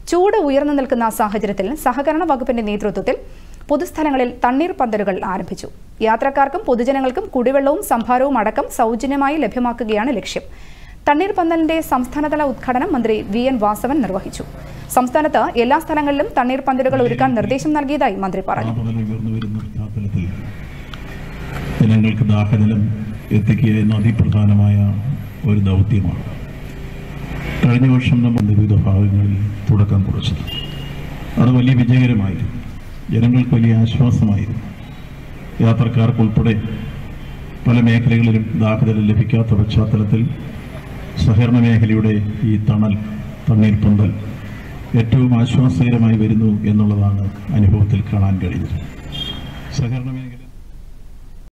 ചൂട് ഉയർന്നു നിൽക്കുന്ന സാഹചര്യത്തിൽ സഹകരണ വകുപ്പിന്റെ നേതൃത്വത്തിൽ പൊതുസ്ഥലങ്ങളിൽ തണ്ണീർ പന്തലുകൾ ആരംഭിച്ചു യാത്രക്കാർക്കും പൊതുജനങ്ങൾക്കും കുടിവെള്ളവും സംഭാരവും അടക്കം സൗജന്യമായി ലഭ്യമാക്കുകയാണ് ലക്ഷ്യം തണ്ണീർ പന്തലിന്റെ സംസ്ഥാനതല ഉദ്ഘാടനം മന്ത്രി വി എൻ വാസവൻ നിർവഹിച്ചു സംസ്ഥാനത്ത് എല്ലാ സ്ഥലങ്ങളിലും തണ്ണീർ പന്തലുകൾ ഒരുക്കാൻ നിർദ്ദേശം നൽകിയതായി മന്ത്രി പറഞ്ഞു താപനില ഉയർന്നു വരുന്ന പശ്ചാത്തലത്തിൽ ജനങ്ങൾക്ക് ദാഹജലം എത്തിക്കുക എന്ന അതിപ്രധാനമായ ഒരു ദൗത്യമാണ് കഴിഞ്ഞ വർഷം നമ്മൾ വിവിധ ഭാഗങ്ങളിൽ തുടക്കം കുറിച്ചത് അത് വലിയ വിജയകരമായിരുന്നു ജനങ്ങൾക്ക് വലിയ ആശ്വാസമായിരുന്നു യാത്രക്കാർക്കുൾപ്പെടെ പല മേഖലകളിലും ദാഹജലം ലഭിക്കാത്ത പശ്ചാത്തലത്തിൽ സഹകരണ മേഖലയുടെ ഈ തണൽ തണ്ണീർ പന്തൽ ഏറ്റവും ആശ്വാസകരമായി വരുന്നു എന്നുള്ളതാണ് അനുഭവത്തിൽ കാണാൻ കഴിഞ്ഞത് സഹകരണ മേഖല